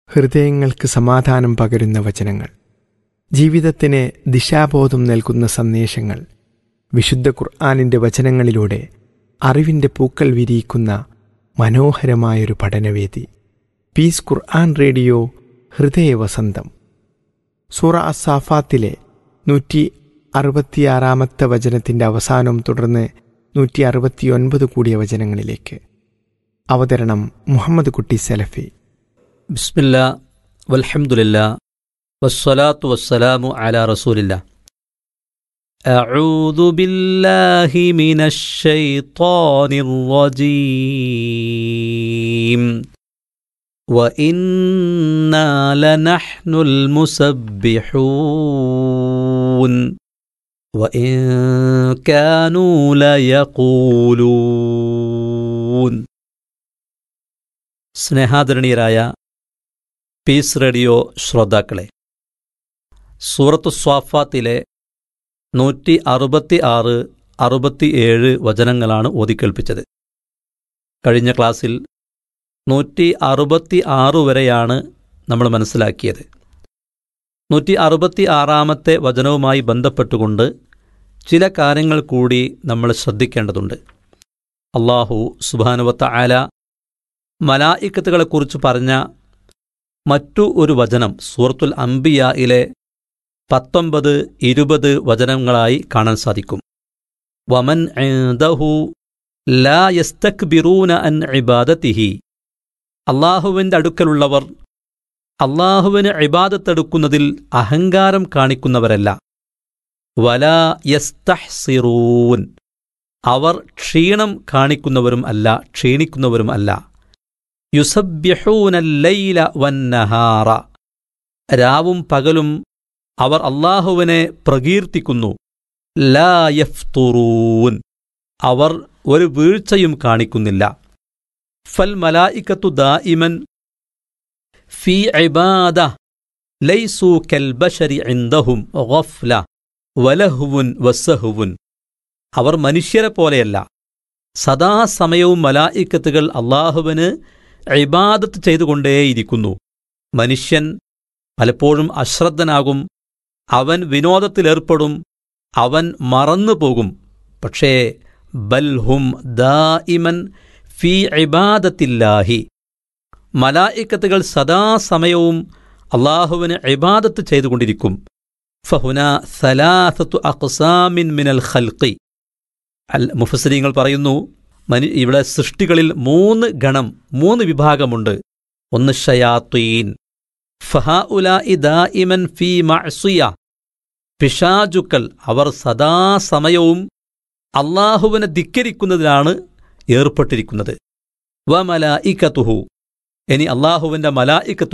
ഹൃദയങ്ങൾക്ക് സമാധാനം പകരുന്ന വചനങ്ങൾ ജീവിതത്തിന് ദിശാബോധം നൽകുന്ന സന്ദേശങ്ങൾ വിശുദ്ധ ഖുർആാനിൻ്റെ വചനങ്ങളിലൂടെ അറിവിൻ്റെ പൂക്കൾ വിരിയിക്കുന്ന മനോഹരമായൊരു പഠനവേദി പീസ് ഖുർആൻ റേഡിയോ ഹൃദയവസന്തം സൂറ അസാഫാത്തിലെ നൂറ്റി അറുപത്തിയാറാമത്തെ വചനത്തിൻ്റെ അവസാനം തുടർന്ന് നൂറ്റി അറുപത്തിയൊൻപത് കൂടിയ വചനങ്ങളിലേക്ക് അവതരണം മുഹമ്മദ് കുട്ടി സലഫി ബിസ്മില്ല വൽഹംദുലില്ല വസ്സലാത്തു വസ്സലാമു അലാ റസൂലില്ല أعوذ بالله من الشيطان الرجيم وإنا لنحن المسبحون وإن كانوا ليقولون സ്നേഹാദരണീയരായ പീസ് റേഡിയോ ശ്രോതാക്കളെ സൂറത്തു സ്വാഫാത്തിലെ നൂറ്റി അറുപത്തി ആറ് അറുപത്തിയേഴ് വചനങ്ങളാണ് ഓതിക്കേൾപ്പിച്ചത് കഴിഞ്ഞ ക്ലാസ്സിൽ നൂറ്റി അറുപത്തി ആറ് വരെയാണ് നമ്മൾ മനസ്സിലാക്കിയത് നൂറ്റി അറുപത്തി ആറാമത്തെ വചനവുമായി ബന്ധപ്പെട്ടുകൊണ്ട് ചില കാര്യങ്ങൾ കൂടി നമ്മൾ ശ്രദ്ധിക്കേണ്ടതുണ്ട് അള്ളാഹു സുബാനുവത്ത ആല മലായിക്കത്തുകളെക്കുറിച്ച് പറഞ്ഞ മറ്റു ഒരു വചനം സൂറത്തുൽ അംബിയയിലെ പത്തൊമ്പത് ഇരുപത് വചനങ്ങളായി കാണാൻ സാധിക്കും വമൻ ദഹു ലാ യസ്തക്ബിറൂന അൻ ഇബാദത്തിഹി അള്ളാഹുവിൻ്റെ അടുക്കലുള്ളവർ അള്ളാഹുവിന് ഇബാദത്തെടുക്കുന്നതിൽ അഹങ്കാരം കാണിക്കുന്നവരല്ല വലാ യസ്തഹ്സിറൂൻ അവർ ക്ഷീണം കാണിക്കുന്നവരും അല്ല ക്ഷീണിക്കുന്നവരും അല്ല യുസബ്യഹൂനല്ലൈല വന്നഹാറ രാവും പകലും അവർ അള്ളാഹുവിനെ പ്രകീർത്തിക്കുന്നു ലാ യഫ്തുറൂൻ അവർ ഒരു വീഴ്ചയും കാണിക്കുന്നില്ല ഫൽ മലായിക്കത്തു ദായിമൻ ഫി ഇബാദ ലൈസു കൽബശരി ഇൻദഹും ഗഫ്ല വലഹുവുൻ വസഹുവുൻ അവർ മനുഷ്യരെ പോലെയല്ല സദാസമയവും മലായിക്കത്തുകൾ അള്ളാഹുവിന് ഇബാദത്ത് ചെയ്തുകൊണ്ടേയിരിക്കുന്നു മനുഷ്യൻ പലപ്പോഴും അശ്രദ്ധനാകും അവൻ വിനോദത്തിലേർപ്പെടും അവൻ മറന്നു പോകും പക്ഷേ ബൽഹും ദായിമൻ ഫി ഇബാദത്തില്ലാഹി മലായിക്കത്തുകൾ സദാസമയവും അള്ളാഹുവിന് ഇബാദത്ത് ചെയ്തുകൊണ്ടിരിക്കും ഫഹുന സലാസത്തു അഖ്സാമിൻ മിനൽ ഖൽഖി അൽ മുഫസരിങ്ങൾ പറയുന്നു മനു ഇവിടെ സൃഷ്ടികളിൽ മൂന്ന് ഗണം മൂന്ന് വിഭാഗമുണ്ട് ഒന്ന് ഷയാത്തീൻ ഫഹാഉലാഇ ദായിമൻ ഫീ മഅസിയ പിശാചുക്കൾ അവർ സദാസമയവും അള്ളാഹുവിനെ ധിക്കരിക്കുന്നതിലാണ് ഏർപ്പെട്ടിരിക്കുന്നത് വ മലായിക്കത്തുഹു ഇനി അള്ളാഹുവിൻ്റെ മലായിക്കത്തു